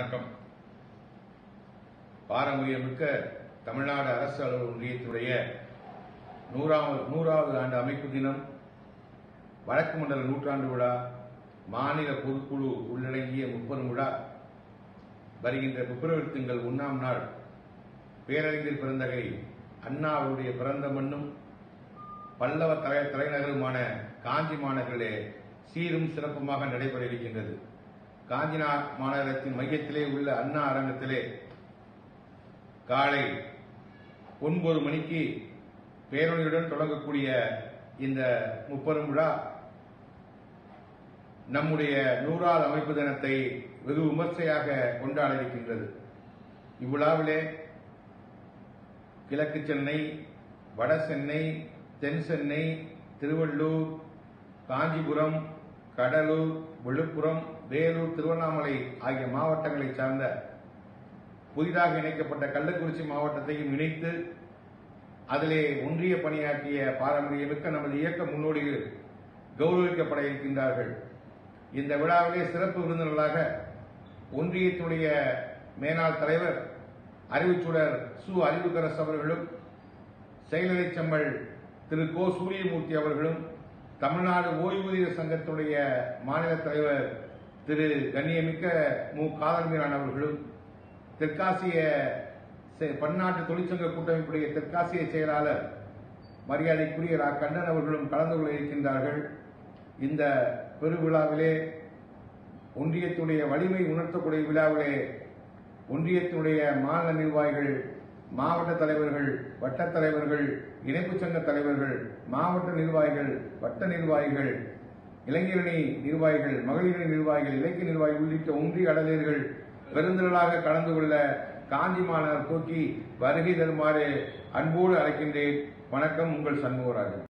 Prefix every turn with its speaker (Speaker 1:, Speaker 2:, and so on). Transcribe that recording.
Speaker 1: வணக்கம் பாரம்பரியமிக்க தமிழ்நாடு அரசு அலுவலர் ஒன்றியத்துடைய நூறாவது நூறாவது ஆண்டு அமைப்பு தினம் வடக்கு மண்டல நூற்றாண்டு விழா மாநில பொதுக்குழு உள்ளடங்கிய முப்பெரும் விழா வருகின்ற பிப்ரவரி திங்கள் ஒன்றாம் நாள் பேரறிஞர் பிறந்தகை அண்ணா அவருடைய பிறந்த மண்ணும் பல்லவ தலை தலைநகருமான காஞ்சி மாநகரிலே சீரும் சிறப்புமாக நடைபெற இருக்கின்றது காஞ்சி நா- மாநகரத்தின் மையத்திலே உள்ள அண்ணா அரங்கத்திலே காலை ஒன்பது மணிக்கு பேரணியுடன் தொடங்கக்கூடிய இந்த முப்பெரும் விழா நம்முடைய நூறாவது அமைப்பு தினத்தை வெகு விமர்சையாக கொண்டாட இருக்கின்றது இவ்விழாவிலே கிழக்கு சென்னை வட சென்னை தென் சென்னை திருவள்ளூர் காஞ்சிபுரம் கடலூர் விழுப்புரம் வேலூர் திருவண்ணாமலை ஆகிய மாவட்டங்களைச் சார்ந்த புதிதாக இணைக்கப்பட்ட கள்ளக்குறிச்சி மாவட்டத்தையும் இணைத்து அதிலே ஒன்றிய பணியாற்றிய பாரம்பரியமிக்க நமது இயக்க முன்னோடிகள் கௌரவிக்கப்பட இருக்கின்றார்கள் இந்த விழாவிலே சிறப்பு விருந்தினர்களாக ஒன்றியத்துடைய மேனாள் தலைவர் அறிவுச்சுடர் சு அறிவுக்கரசு அவர்களும் செயலரை செம்மல் திரு கோ சூரியமூர்த்தி அவர்களும் தமிழ்நாடு ஓய்வூதிய சங்கத்துடைய மாநில தலைவர் திரு கண்ணியமிக்க மு காதல்மீரான் அவர்களும் தெற்காசிய செ- பன்னாட்டு தொழிற்சங்க கூட்டமைப்புடைய தெற்காசிய செயலாளர் மரியாதைக்குரிய ரா கண்ணன் அவர்களும் கலந்து கொள்ள இருக்கின்றார்கள் இந்த பெருவிழாவிலே ஒன்றியத்துடைய வலிமை உணர்த்தக்கூடிய விழாவிலே ஒன்றியத்தினுடைய மாநில நிர்வாகிகள் மாவட்ட தலைவர்கள் வட்ட தலைவர்கள் இணைப்புச் சங்க தலைவர்கள் மாவட்ட நிர்வாகிகள் வட்ட நிர்வாகிகள் இளைஞரணி நிர்வாகிகள் மகளிரணி நிர்வாகிகள் இலக்கிய நிர்வாகிகள் உள்ளிட்ட ஒன்றிய அடலியர்கள் பெருந்திரளாக கலந்து கொள்ள காஞ்சி மாநகர் போக்கி வருகை தருமாறு அன்போடு அழைக்கின்றேன் வணக்கம் உங்கள் சண்முகராஜன்